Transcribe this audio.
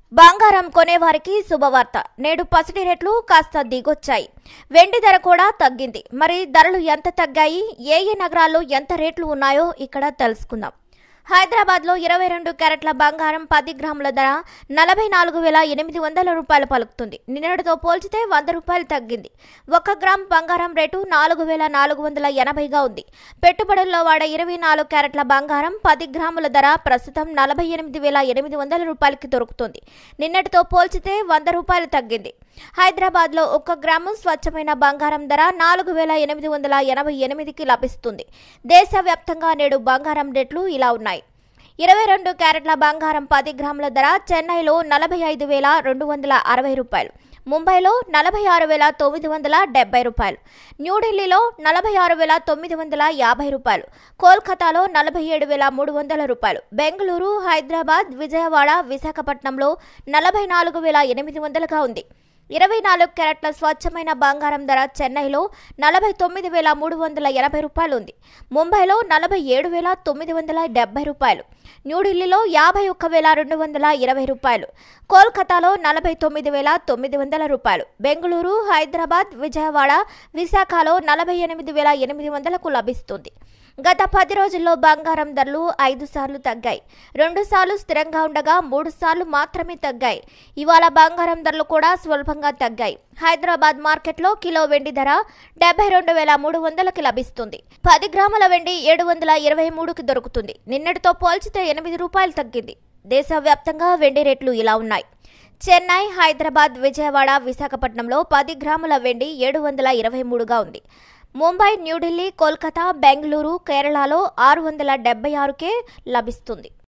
బంగారం కొనేవారికి శుభవార్త నేడు పసిడి రేట్లు కాస్త దిగొచ్చాయి వెండి ధర కూడా తగ్గింది మరి ధరలు ఎంత తగ్గాయి ఏ ఏ నగరాల్లో ఎంత రేట్లు ఉన్నాయో ఇక్కడ తెలుసుకుందాం హైదరాబాద్లో ఇరవై రెండు క్యారెట్ల బంగారం పది గ్రాముల ధర నలభై నాలుగు వేల ఎనిమిది వందల రూపాయలు పలుకుతుంది నిన్నటితో పోల్చితే వంద రూపాయలు తగ్గింది ఒక గ్రామ్ బంగారం రేటు నాలుగు వేల నాలుగు వందల ఎనభైగా ఉంది పెట్టుబడుల్లో వాడే ఇరవై నాలుగు క్యారెట్ల బంగారం పది గ్రాముల ధర ప్రస్తుతం నలభై ఎనిమిది వేల ఎనిమిది వందల రూపాయలకి దొరుకుతుంది నిన్నటితో పోల్చితే వంద రూపాయలు తగ్గింది హైదరాబాద్లో ఒక్క గ్రాము స్వచ్ఛమైన బంగారం ధర నాలుగు వేల ఎనిమిది వందల ఎనభై ఎనిమిదికి లభిస్తుంది దేశవ్యాప్తంగా నేడు బంగారం రేట్లు ఇలా ఉన్నాయి ఇరవై రెండు క్యారెట్ల బంగారం పది గ్రాముల ధర చెన్నైలో నలభై ఐదు వేల రెండు వందల అరవై రూపాయలు ముంబైలో నలభై ఆరు వేల తొమ్మిది వందల డెబ్బై రూపాయలు న్యూఢిల్లీలో నలభై ఆరు వేల తొమ్మిది వందల యాభై రూపాయలు కోల్కతాలో నలభై ఏడు వేల మూడు వందల రూపాయలు బెంగళూరు హైదరాబాద్ విజయవాడ విశాఖపట్నంలో నలభై నాలుగు వేల ఎనిమిది వందలుగా ఉంది ఇరవై నాలుగు క్యారెట్ల స్వచ్ఛమైన బంగారం ధర చెన్నైలో నలభై తొమ్మిది వేల మూడు వందల ఎనభై రూపాయలు ఉంది ముంబైలో నలభై ఏడు వేల తొమ్మిది వందల డెబ్బై రూపాయలు న్యూఢిల్లీలో యాభై ఒక్క వేల రెండు వందల ఇరవై రూపాయలు కోల్కతాలో నలభై తొమ్మిది వేల తొమ్మిది వందల రూపాయలు బెంగళూరు హైదరాబాద్ విజయవాడ విశాఖలో నలభై ఎనిమిది వేల ఎనిమిది వందలకు లభిస్తుంది గత పది రోజుల్లో బంగారం ధరలు ఐదు సార్లు తగ్గాయి రెండు సార్లు స్థిరంగా ఉండగా మూడు సార్లు మాత్రమే తగ్గాయి ఇవాళ బంగారం ధరలు కూడా స్వల్పంగా తగ్గాయి హైదరాబాద్ మార్కెట్లో కిలో వెండి ధర డెబ్బై రెండు వేల మూడు వందలకి లభిస్తుంది పది గ్రాముల వెండి ఏడు వందల ఇరవై మూడుకి దొరుకుతుంది నిన్నటితో పోల్చితే ఎనిమిది రూపాయలు తగ్గింది దేశవ్యాప్తంగా వెండి రేట్లు ఇలా ఉన్నాయి చెన్నై హైదరాబాద్ విజయవాడ విశాఖపట్నంలో పది గ్రాముల వెండి ఏడు వందల ఇరవై మూడుగా ఉంది ముంబై న్యూఢిల్లీ కోల్కతా బెంగళూరు కేరళలో ఆరు వందల డెబ్బై ఆరుకే లభిస్తుంది